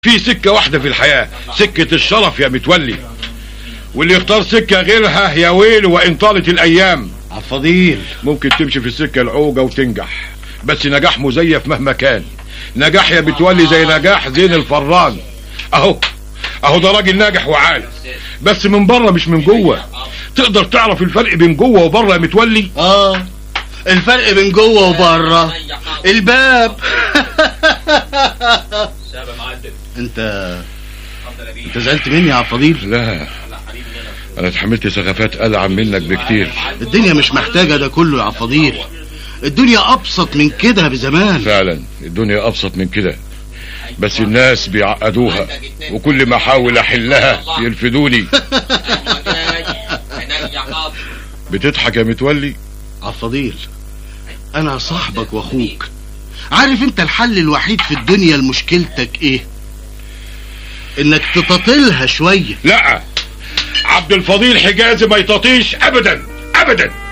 في سكة واحدة في الحياة سكة الشرف يا متولي واللي يختار سكة غيرها يا ويل وإن طالت الأيام عالفضيل ممكن تمشي في السكة العوجة وتنجح بس نجاح مزيف مهما كان نجاح يا متولي زي نجاح زين الفران اهو اهو ده راجل ناجح وعال بس من بره مش من جوه تقدر تعرف الفرق بين جوه وبره يا متولي اه الفرق بين جوه وبره الباب انت انت زعلت مني يا عالفضيل لا انا اتحملت سخافات ألعن منك بكتير الدنيا مش محتاجة ده كله يا عالفضيل الدنيا ابسط من كده بزمان فعلا الدنيا ابسط من كده بس الناس بيعقدوها وكل ما احاول احلها يرفدوني بتضحك يا متولي عالفضيل انا صاحبك واخوك عارف انت الحل الوحيد في الدنيا لمشكلتك ايه انك تتطلها شوية لا عبد الفضيل حجازي ما يطاطيش ابدا ابدا